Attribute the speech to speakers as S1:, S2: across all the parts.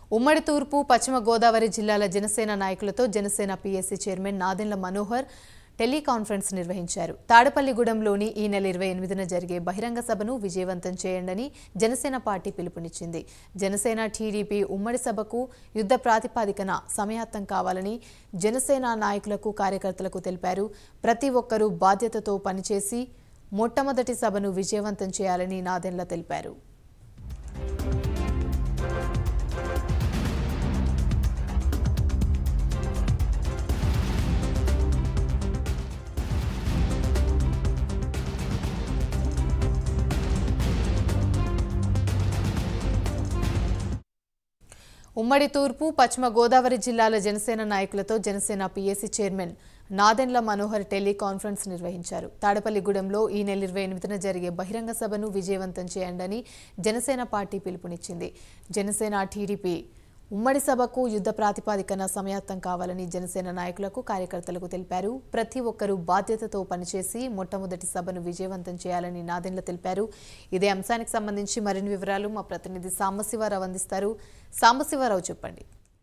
S1: ఉమ్మడి తూర్పు పశ్చిమ గోదావరి జిల్లాల జనసేన నాయకులతో Janasena PSC chairman Nadendla Manohar teleconference నిర్వహించారు తాడపల్లిగూడెంలోని ఈ నెల ఇరవై ఎనిమిదిన జరిగే బహిరంగ సభను విజయవంతం చేయండని జనసేన పార్టీ పిలుపునిచ్చింది జనసేన టీడీపీ ఉమ్మడి సభకు యుద్ధ ప్రాతిపాదికన సమయాత్తం కావాలని జనసేన నాయకులకు కార్యకర్తలకు తెలిపారు ప్రతి ఒక్కరూ బాధ్యతతో పనిచేసి మొట్టమొదటి సభను విజయవంతం చేయాలని నాదెండ్ల తెలిపారు ఉమ్మడి తూర్పు పశ్చిమ గోదావరి జిల్లాల జనసేన నాయకులతో Janasena PSC chairman Nadendla Manohar teleconference నిర్వహించారు తాడపల్లిగూడెంలో ఈ నెల ఇరవై ఎనిమిదిన జరిగే బహిరంగ సభను విజయవంతం చేయండని జనసేన పార్టీ పిలుపునిచ్చింది జనసేన టీడీపీ ఉమ్మడి సభకు యుద్ధ ప్రాతిపాదికన సమయాత్తం కావాలని జనసేన నాయకులకు కార్యకర్తలకు తెలిపారు ప్రతి ఒక్కరూ బాధ్యతతో పనిచేసి మొట్టమొదటి సభను విజయవంతం చేయాలని నాదెండ్ల తెలిపారు ఇదే అంశానికి సంబంధించి మరిన్ని వివరాలు మా ప్రతినిధి సాంబశివరావు అందిస్తారు సాంబశివరావు చెప్పండి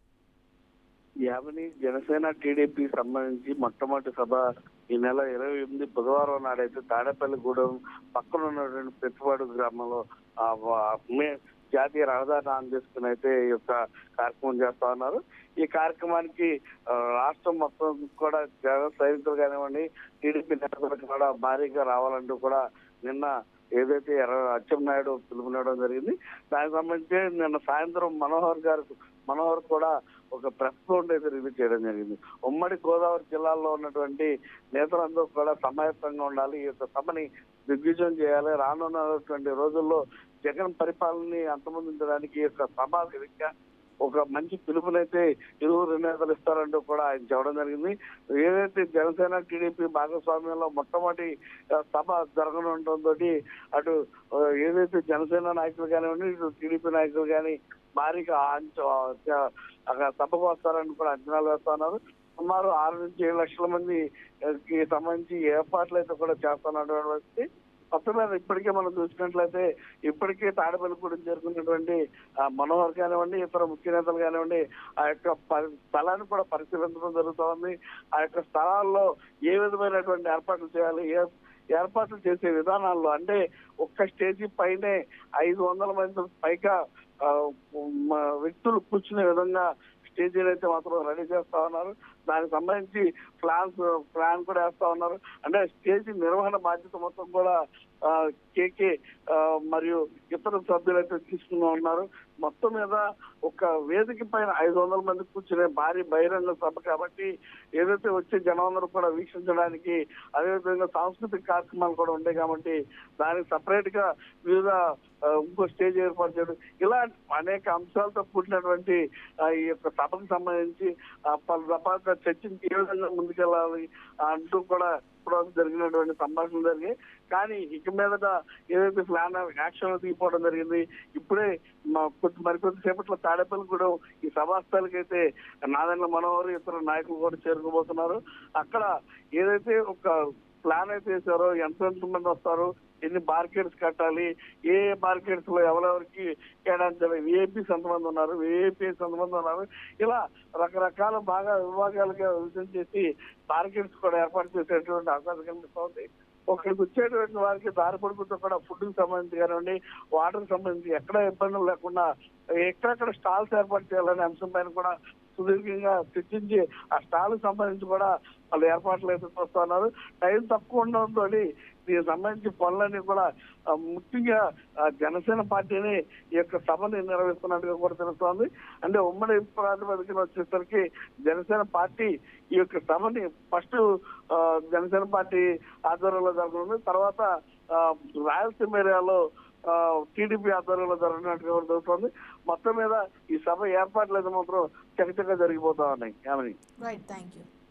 S2: యావని జనసేన టీడీపీ సంబంధించి మొట్టమొదటి సభ ఈ నెల ఇరవై ఎనిమిది బుధవారం నాడైతే తాడేపల్లిగూడెం పక్కన ఉన్నటువంటి పెట్టుబడి గ్రామంలో ఆ వ- మే జాతీయ రహదారిని ఆన్ చేసుకుని అయితే ఈ యొక్క కార్యక్రమం చేస్తా ఉన్నారు ఈ కార్యక్రమానికి ఆ, రాష్ట్రం మొత్తం కూడా జన సైనికులు కానివ్వండి టీడీపీ నేతలకు కూడా భారీగా రావాలంటూ కూడా నిన్న ఏదైతే ఎర్ర- అచ్చెన్నాయుడు పిలుపునివ్వడం జరిగింది దానికి సంబంధించి నిన్న సాయంత్రం మనోహర్ గారు మనోహర్ కూడా ఒక ప్రెస్ నోట్ అయితే రిలీజ్ చేయడం జరిగింది ఉమ్మడి గోదావరి జిల్లాలో ఉన్నటువంటి నేతలందరూ కూడా సమాయత్తంగా ఉండాలి ఈ యొక్క సభని దిగ్విజయం చేయాలి రానున్నటువంటి రోజుల్లో జగన్ పరిపాలనని అంతమొందించడానికి ఈ యొక్క సభ వేదికగా ఒక మంచి పిలుపునైతే ఇరువురు నేతలు ఇస్తారంటూ కూడా ఆయన చెప్పడం జరిగింది ఏదైతే జనసేన టీడీపీ భాగస్వామ్యంలో మొట్టమొదటి ఆ, సభ జరగనుండటంతో అటు ఆ, ఏదైతే జనసేన నాయకులు కానివ్వండి ఇటు టీడీపీ నాయకులు కానీ భారీగా అంచ- ఆ, అక్కడ సభకు వస్తారని కూడా అంచనాలు వేస్తున్నారు సుమారు ఆరు నుంచి ఏడు లక్షల మంది ఆ, కి సంబంధించి ఏర్పాట్లు అయితే కూడా చేస్తున్నటువంటి మొత్తం మీద ఇప్పటికే మనం చూసినట్లయితే ఇప్పటికే తాడపల్లిగూడెం చేరుకున్నటువంటి ఆ, మనోహర్ కానివ్వండి ఇతర ముఖ్య నేతలు కానివ్వండి ఆ యొక్క పరి- స్థలాన్ని కూడా పరిశీలించడం జరుగుతోంది ఆ యొక్క స్థలాల్లో ఏ విధమైనటువంటి ఏర్పాట్లు చేయాలి ఏ ఏర్పాట్లు చేసే విధానాల్లో అంటే ఒక్క స్టేజీ పైనే ఐదు వందల మంది పైగా ఆ, మ- వ్యక్తులు కూర్చునే విధంగా స్టేజీలు అయితే మాత్రం రెడీ చేస్తా ఉన్నారు దానికి సంబంధించి ప్లాన్స్ ప్లాన్ కూడా వేస్తా ఉన్నారు అంటే స్టేజ్ నిర్వహణ బాధ్యత మొత్తం కూడా ఆ, కేకే ఆ, మరియు ఇతర సభ్యులు అయితే తీసుకుని ఉన్నారు మొత్తం మీద ఒక వేదిక పైన ఐదు వందల మంది కూర్చునే భారీ బహిరంగ సభ కాబట్టి ఏదైతే వచ్చే జనం కూడా వీక్షించడానికి అదేవిధంగా సాంస్కృతిక కార్యక్రమాలు కూడా ఉంటాయి కాబట్టి దానికి సపరేట్ గా వివిధ ఆ, ఇంకో స్టేజ్ ఏర్పాటు చేయడం ఇలా అనేక అంశాలతో కూడినటువంటి ఆ, ఈ యొక్క సభకు సంబంధించి ఆ, పలు దఫాలుగా చర్చించి ఏ విధంగా ముందుకెళ్ళాలి అంటూ కూడా ఇప్పుడు జరిగినటువంటి సంభాషణలు జరిగాయి కానీ ఇక మీదట ఏదైతే ప్లాన్ యాక్షన్ తీసుకోవడం జరిగింది ఇప్పుడే మా కొద్ది మరికొద్ది సేపట్లో తాడేపల్లి కూడా ఈ సభాస్థలకి అయితే నాదెండ్ల మనోహర్ ఇతర నాయకులు కూడా చేరుకోబోతున్నారు అక్కడ ఏదైతే ఒక ప్లాన్ అయితే వేసారో ఎంత మంది వస్తారు ఎన్ని మార్కెట్స్ కట్టాలి ఏ మార్కెట్స్ లో ఎవరెవరికి కేటాయించాలి విఐపీస్ ఎంతమంది ఉన్నారు విఐపీస్ ఎంతమంది ఉన్నారు ఇలా రకరకాల బాగా విభాగాలుగా విభజన చేసి మార్కెట్స్ కూడా ఏర్పాటు చేసేటువంటి అవకాశం కనిపిస్తోంది ఒకరికి వచ్చేటువంటి వారికి దారి పడుకుంటూ కూడా ఫుడ్ కి సంబంధించి కానివ్వండి వాటర్ కి సంబంధించి ఎక్కడ ఇబ్బందులు లేకుండా ఎక్కడెక్కడ స్టాల్స్ ఏర్పాటు చేయాలనే అంశం పైన కూడా సుదీర్ఘంగా చర్చించి ఆ స్టాల్ సంబంధించి కూడా వాళ్ళు ఏర్పాట్లు అయితే చూస్తున్నారు టైం తక్కువ ఉండడంతో దీనికి సంబంధించి పనులన్నీ కూడా ఆ, ముఖ్యంగా ఆ, జనసేన పార్టీని ఈ యొక్క సభని నిర్వహిస్తున్నట్టుగా కూడా తెలుస్తోంది అంటే ఉమ్మడి ప్రాతిపదికన వచ్చేసరికి జనసేన పార్టీ ఈ యొక్క సభని ఫస్ట్ జనసేన పార్టీ ఆధ్వర్యంలో జరగనుంది తర్వాత ఆ, రాయలసీమ ఏరియాలో టీడీపీ ఆధ్వర్యంలో జరగనట్టుగా కూడా తెలుస్తోంది మొత్తం మీద ఈ సభ ఏర్పాట్లు అయితే మాత్రం చకచకా జరిగిపోతా ఉన్నాయి ఏమని
S1: రైట్ థ్యాంక్ యూ